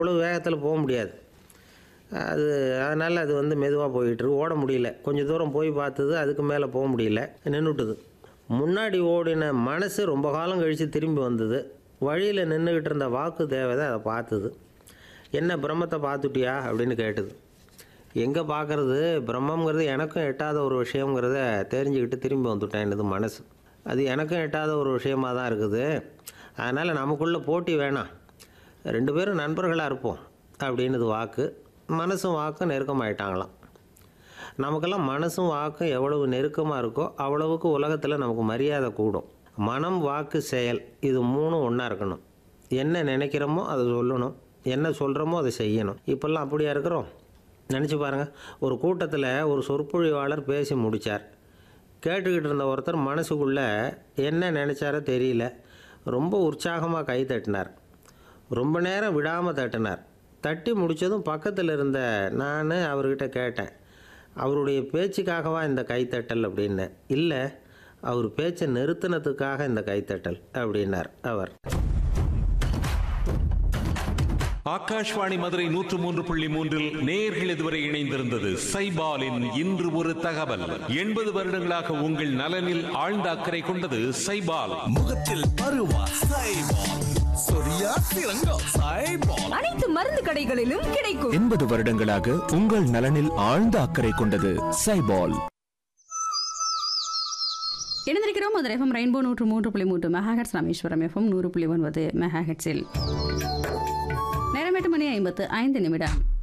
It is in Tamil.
அவ்வளோ வேகத்தில் போக முடியாது அது அதனால் அது வந்து மெதுவாக போயிட்டுருக்கு ஓட முடியல கொஞ்சம் தூரம் போய் பார்த்தது அதுக்கு மேலே போக முடியல நின்றுட்டுது முன்னாடி ஓடின மனசு ரொம்ப காலம் கழித்து திரும்பி வந்தது வழியில் நின்றுக்கிட்டு இருந்த வாக்கு தேவதை அதை பார்த்தது என்ன பிரம்மத்தை பார்த்துட்டியா அப்படின்னு கேட்டுது எங்கே பார்க்குறது பிரம்மங்கிறது எனக்கும் எட்டாத ஒரு விஷயங்கிறத தெரிஞ்சுக்கிட்டு திரும்பி வந்துட்டேன் என்னது மனசு அது எனக்கும் எட்டாத ஒரு விஷயமாக தான் இருக்குது அதனால் நமக்குள்ளே போட்டி வேணாம் ரெண்டு பேரும் நண்பர்களாக இருப்போம் அப்படின்னுது வாக்கு மனசும் வாக்கும் நெருக்கமாயிட்டாங்களாம் நமக்கெல்லாம் மனசும் வாக்கும் எவ்வளவு நெருக்கமாக இருக்கோ அவ்வளவுக்கு உலகத்தில் நமக்கு மரியாதை கூடும் மனம் வாக்கு செயல் இது மூணும் ஒன்றா இருக்கணும் என்ன நினைக்கிறோமோ அதை சொல்லணும் என்ன சொல்கிறோமோ அதை செய்யணும் இப்போல்லாம் அப்படியா இருக்கிறோம் நினச்சி பாருங்கள் ஒரு கூட்டத்தில் ஒரு சொற்பொழிவாளர் பேசி முடித்தார் கேட்டுக்கிட்டு இருந்த ஒருத்தர் மனசுக்குள்ளே என்ன நினச்சாரோ தெரியல ரொம்ப உற்சாகமாக கை தட்டினார் ரொம்ப நேரம் விடாமல் தட்டினார் தட்டி முடித்ததும் பக்கத்தில் இருந்த நான் அவர்கிட்ட கேட்டேன் அவருடைய பேச்சுக்காகவா இந்த கைத்தட்டல் அப்படின்னு இல்லை அவர் பேச்சை நிறுத்தினதுக்காக இந்த கைத்தட்டல் அப்படின்னார் அவர் ஆகாஷ்வாணி மதுரை நூற்று மூன்று புள்ளி மூன்றில் நேர்கள் இதுவரை இணைந்திருந்தது சைபாலின் இன்று ஒரு தகவல் எண்பது வருடங்களாக உங்கள் நலனில் ஆழ்ந்த அக்கறை கொண்டது சைபால் முகத்தில் பருவா சைபால் சொரியா சிறங்கோ சைபால் அனைத்து மருந்து கடைகளிலும் கிடைக்கும் எண்பது வருடங்களாக உங்கள் நலனில் ஆழ்ந்த அக்கறை கொண்டது சைபால் இணைந்திருக்கிறோம் மதுரை எஃப்எம் ரெயின்போ நூற்று மூன்று புள்ளி மூன்று மெகாஹெட்ஸ் ராமேஸ்வரம் எஃப்எம் நூறு புள்ளி ஒன்பது மெகாஹெட்ஸில் நேரம் எட்டு மணி ஐம்பத்து ஐந்து நிமிடம்